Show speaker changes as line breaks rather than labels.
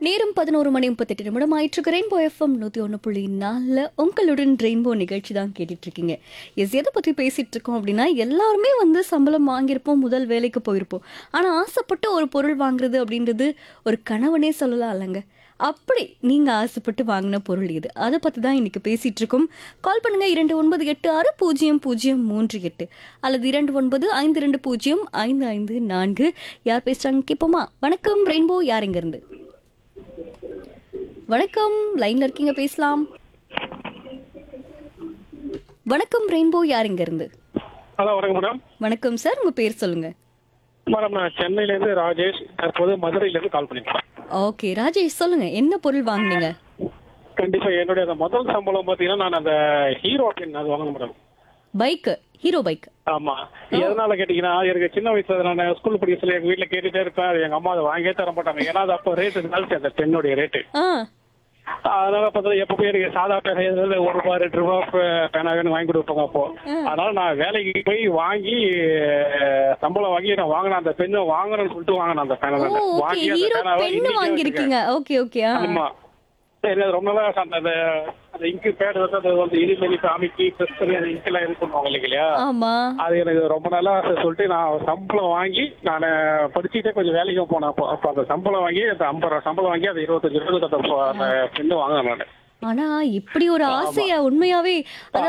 நேரம் பதினோரு மணி முப்பத்தெட்டு நிமிடம் ஆயிட்டு ரெயின்போ எஃப்எம் நூற்றி ஒன்று புள்ளி நாலில் உங்களுடன் ரெயின்போ நிகழ்ச்சி தான் கேட்டுட்டு இருக்கீங்க எஸ் எதை பற்றி பேசிட்டு இருக்கோம் அப்படின்னா எல்லாருமே வந்து சம்பளம் வாங்கியிருப்போம் முதல் வேலைக்கு போயிருப்போம் ஆனால் ஆசைப்பட்டு ஒரு பொருள் வாங்குறது அப்படின்றது ஒரு கணவனே சொல்லலாம் இல்லைங்க அப்படி நீங்கள் ஆசைப்பட்டு வாங்கின பொருள் இது அதை பற்றி தான் இன்னைக்கு பேசிட்டு இருக்கோம் கால் பண்ணுங்க இரண்டு ஒன்பது எட்டு ஆறு பூஜ்ஜியம் பூஜ்ஜியம் மூன்று எட்டு அல்லது இரண்டு ஒன்பது ஐந்து ரெண்டு பூஜ்ஜியம் ஐந்து ஐந்து நான்கு யார் பேசுறாங்க கேட்போமா வணக்கம் ரெயின்போ யார் இங்க இருந்து வணக்கம் லைன்ல இருக்கீங்க பேசலாம் வணக்கம் ரெயின்போ யார் இங்க இருந்து
ஹலோ வணக்கம் மேடம்
வணக்கம் சார் உங்க பேர் சொல்லுங்க
மேடம் நான் சென்னையிலேருந்து ராஜேஷ் தற்போது மதுரையிலேருந்து கால் பண்ணியிருக்கேன்
ஓகே ராஜேஷ் சொல்லுங்க என்ன பொருள் வாங்குனீங்க
கண்டிப்பா என்னுடைய அந்த முதல் சம்பளம் பார்த்தீங்கன்னா நான் அந்த ஹீரோ பின் அது வாங்கணும் மேடம்
பைக் ஹீரோ பைக்
ஆமா எதனால கேட்டீங்கன்னா எனக்கு சின்ன வயசுல நான் ஸ்கூல் படிக்க சொல்லி எங்க வீட்டுல கேட்டுட்டே இருப்பேன் அது எங்க அம்மா அதை வாங்கியே தர மாட்டாங்க ஏன்னா அது அப்போ ரேட்டு இருந்தாலும் அந்த பெண்ணுடைய ரேட்டு
ஆ
அதனால பார்த்தா எப்போ போய் எனக்கு சாதா பேனா எதாவது ஒரு ரூபா ரெண்டு ரூபா பே- பேனா வேணும் வாங்கி கொடுப்பாங்க அப்போ அதனால நான் வேலைக்கு போய் வாங்கி அஹ், சம்பளம் வாங்கி நான் வாங்கின அந்த பெண்ணை வாங்கணும்னு சொல்லிட்டு வாங்கினேன் அந்த பேனா
ஓ ஓகே
வாங்கி அந்த
ஹீரோ
பேனாவை
பென்னு
இன்னைக்கு
வாங்கியிருக்கீங்க ஓகே ஓகே ஆ
ஆமா சரி அது ரொம்ப நாளா அந்த அந்த அந்த இங்கு பேட் வந்து அது வந்து இனிமேல் காமிக்கி ப்ரெஸ் பண்ணி அந்த இங்க் எல்லாம் இது பண்ணுவாங்க இல்லைங்களா
ஆமா
அது எனக்கு ரொம்ப நாளா அதை சொல்லிட்டு நான் சம்பளம் வாங்கி நான் படிச்சுட்டே கொஞ்சம் வேலைக்கு போனேன் அப்போ அப்போ அந்த சம்பளம் வாங்கி அந்த ஐம்பது ரூபா சம்பளம் வாங்கி அந்த இருபத்தஞ்சு இருபது அந்த பெண்ணு வாங்கினேன் நான்
ஆனா இப்படி ஒரு ஆசையா உண்மையாவே அதாவது